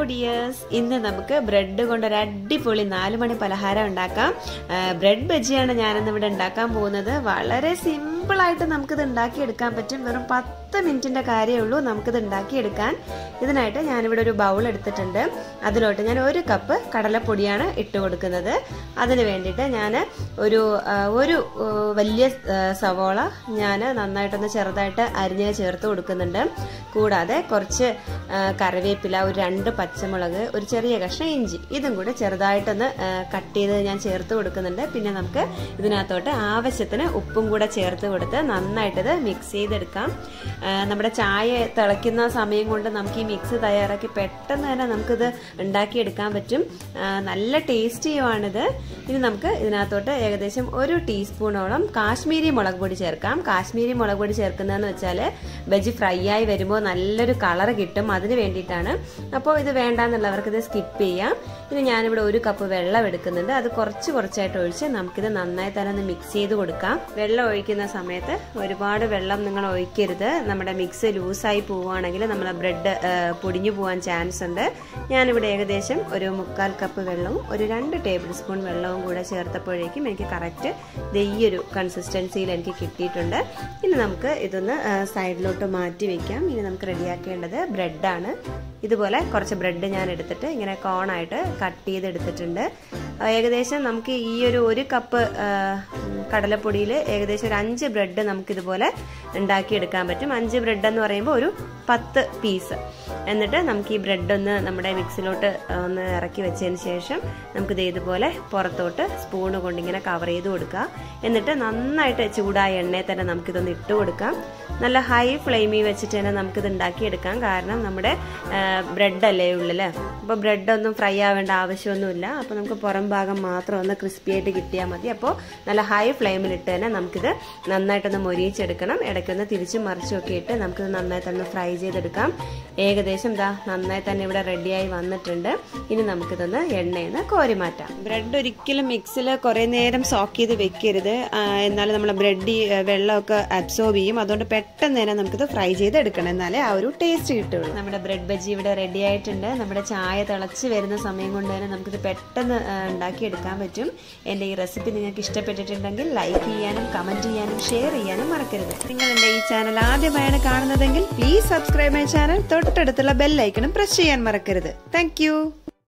dears ഇന്ന് നമുക്ക് bread കൊണ്ട് ഒരു അടിപൊളി നാല് മണി പലഹാരം ഉണ്ടാക്കാം ബ്രെഡ് ബജിയാണ് ഞാനിന്ന് ഇവിടെ ഉണ്ടാക്കാൻ പോകുന്നത് വളരെ സിമ്പിളായിട്ട് നമുക്കിത് ഉണ്ടാക്കിയെടുക്കാൻ പറ്റും വെറും പത്ത് മിനിറ്റിന്റെ കാര്യമേ ഉള്ളൂ നമുക്കിത് ഉണ്ടാക്കിയെടുക്കാൻ ഇതിനായിട്ട് ഞാനിവിടെ ഒരു ബൗൾ എടുത്തിട്ടുണ്ട് അതിലോട്ട് ഞാൻ ഒരു കപ്പ് കടലപ്പൊടിയാണ് ഇട്ട് കൊടുക്കുന്നത് അതിന് വേണ്ടിയിട്ട് ഞാൻ ഒരു ഒരു വലിയ സവോള ഞാൻ നന്നായിട്ടൊന്ന് ചെറുതായിട്ട് അരിഞ്ഞ് ചേർത്ത് കൊടുക്കുന്നുണ്ട് കൂടാതെ കുറച്ച് കറിവേപ്പില ഒരു രണ്ട് പച്ചമുളക് ഒരു ചെറിയ കഷ്ണം ഇഞ്ചി ഇതും കൂടി ചെറുതായിട്ടൊന്ന് കട്ട് ചെയ്ത് ഞാൻ ചേർത്ത് കൊടുക്കുന്നുണ്ട് പിന്നെ നമുക്ക് ഇതിനകത്തോട്ട് ആവശ്യത്തിന് ഉപ്പും കൂടെ ചേർത്ത് കൊടുത്ത് നന്നായിട്ടിത് മിക്സ് ചെയ്തെടുക്കാം നമ്മുടെ ചായ തിളയ്ക്കുന്ന സമയം കൊണ്ട് നമുക്ക് ഈ മിക്സ് തയ്യാറാക്കി പെട്ടെന്ന് തന്നെ നമുക്കിത് ഉണ്ടാക്കിയെടുക്കാൻ പറ്റും നല്ല ടേസ്റ്റിയുമാണിത് ഇനി നമുക്ക് ഇതിനകത്തോട്ട് ഏകദേശം ഒരു ടീസ്പൂണോളം കാശ്മീരി മുളക് പൊടി ചേർക്കാം കാശ്മീരി മുളക് പൊടി ചേർക്കുന്നതെന്ന് വെച്ചാൽ വെജ് ഫ്രൈ ആയി വരുമ്പോൾ നല്ലൊരു കളർ കിട്ടും അതിന് വേണ്ടിയിട്ടാണ് അപ്പോൾ ഇത് വേണ്ടാന്നുള്ളവർക്ക് ഇത് സ്കിപ്പ് ചെയ്യാം ഇനി ഞാനിവിടെ ഒരു കപ്പ് വെള്ളം എടുക്കുന്നുണ്ട് അത് കുറച്ച് കുറച്ചായിട്ട് ഒഴിച്ച് നമുക്കിത് നന്നായി തന്നെ ഒന്ന് മിക്സ് ചെയ്ത് കൊടുക്കാം വെള്ളം ഒഴിക്കുന്ന സമയത്ത് ഒരുപാട് വെള്ളം നിങ്ങൾ ഒഴിക്കരുത് നമ്മുടെ മിക്സ് ലൂസായി പോവുകയാണെങ്കിൽ നമ്മുടെ ബ്രെഡ് പൊടിഞ്ഞു പോകാൻ ചാൻസ് ഉണ്ട് ഞാനിവിടെ ഏകദേശം ഒരു മുക്കാൽ കപ്പ് വെള്ളവും ഒരു രണ്ട് ടേബിൾ സ്പൂൺ വെള്ളവും കൂടെ ചേർത്തപ്പോഴേക്കും എനിക്ക് കറക്റ്റ് ഈ ഒരു കൺസിസ്റ്റൻസിയിൽ എനിക്ക് കിട്ടിയിട്ടുണ്ട് ഇനി നമുക്ക് ഇതൊന്ന് സൈഡിലോട്ട് മാറ്റി വെക്കാം ഇനി നമുക്ക് റെഡിയാക്കേണ്ടത് ബ്രെഡാണ് ഇതുപോലെ കുറച്ച് ബ്രെഡ് ഞാൻ എടുത്തിട്ട് ഇങ്ങനെ കോണായിട്ട് കട്ട് ചെയ്തെടുത്തിട്ടുണ്ട് ഏകദേശം നമുക്ക് ഈ ഒരു ഒരു കപ്പ് കടലപ്പൊടിയിൽ ഏകദേശം ഒരു അഞ്ച് ബ്രെഡ് നമുക്കിതുപോലെ ഉണ്ടാക്കിയെടുക്കാൻ പറ്റും അഞ്ച് ബ്രെഡ് എന്ന് പറയുമ്പോൾ ഒരു പത്ത് പീസ് എന്നിട്ട് നമുക്ക് ഈ ബ്രെഡ് ഒന്ന് നമ്മുടെ മിക്സിലോട്ട് ഒന്ന് ഇറക്കി വെച്ചതിന് ശേഷം നമുക്കിത് ഇതുപോലെ പുറത്തോട്ട് സ്പൂണ് കൊണ്ട് ഇങ്ങനെ കവർ ചെയ്ത് കൊടുക്കുക എന്നിട്ട് നന്നായിട്ട് ചൂടായ എണ്ണയിൽ തന്നെ നമുക്കിതൊന്ന് ഇട്ട് കൊടുക്കാം നല്ല ഹൈ ഫ്ലെയിമിൽ വെച്ചിട്ട് തന്നെ നമുക്കിത് ഉണ്ടാക്കിയെടുക്കാം കാരണം നമ്മുടെ ബ്രെഡ് അല്ലേ ഉള്ളിൽ അപ്പോൾ ബ്രെഡ് ഒന്നും ഫ്രൈ ആവേണ്ട ആവശ്യമൊന്നുമില്ല അപ്പോൾ നമുക്ക് പുറം ഭാഗം മാത്രം ഒന്ന് ക്രിസ്പി ആയിട്ട് കിട്ടിയാൽ മതി അപ്പോൾ നല്ല ഹൈ ഫ്ലെയിമിലിട്ട് തന്നെ നമുക്കിത് നന്നായിട്ടൊന്ന് മൊരിയിച്ചെടുക്കണം ഇടയ്ക്കൊന്ന് തിരിച്ചും മറിച്ചും ഒക്കെ ഇട്ട് നമുക്കിത് നന്നായി തന്നെ ഫ്രൈ ചെയ്തെടുക്കാം ഏകദേശം ഇതാ നന്നായി തന്നെ ഇവിടെ റെഡിയായി വന്നിട്ടുണ്ട് ഇനി നമുക്കിതൊന്ന് എണ്ണയിൽ നിന്ന് കോരി മാറ്റാം ബ്രെഡ് ഒരിക്കലും മിക്സിൽ കുറേ നേരം സോക്ക് ചെയ്ത് വെക്കരുത് എന്നാലും നമ്മൾ ബ്രെഡ് വെള്ളമൊക്കെ അബ്സോർബ് ചെയ്യും അതുകൊണ്ട് പെട്ടെന്ന് തന്നെ നമുക്കിത് ഫ്രൈ ചെയ്ത് എടുക്കണം എന്നാലേ ആ ഒരു ടേസ്റ്റ് കിട്ടുള്ളൂ നമ്മുടെ ബ്രെഡ് ബജി ഇവിടെ റെഡി ആയിട്ടുണ്ട് നമ്മുടെ ചായ തിളച്ച് വരുന്ന സമയം കൊണ്ട് തന്നെ നമുക്കിത് പെട്ടെന്ന് ഉണ്ടാക്കിയെടുക്കാൻ പറ്റും എൻ്റെ ഈ റെസിപ്പി നിങ്ങൾക്ക് ഇഷ്ടപ്പെട്ടിട്ടുണ്ടെങ്കിൽ ലൈക്ക് ചെയ്യാനും കമൻറ്റ് ചെയ്യാനും ഷെയർ ചെയ്യാനും മറക്കരുത് നിങ്ങൾ എൻ്റെ ഈ ചാനൽ ആദ്യമായാണ് കാണുന്നതെങ്കിൽ പ്ലീസ് സബ്സ്ക്രൈബ് മൈ ചാനൽ തൊട്ടടുത്തുള്ള ബെല്ലൈക്കണും പ്രസ് ചെയ്യാൻ മറക്കരുത് താങ്ക്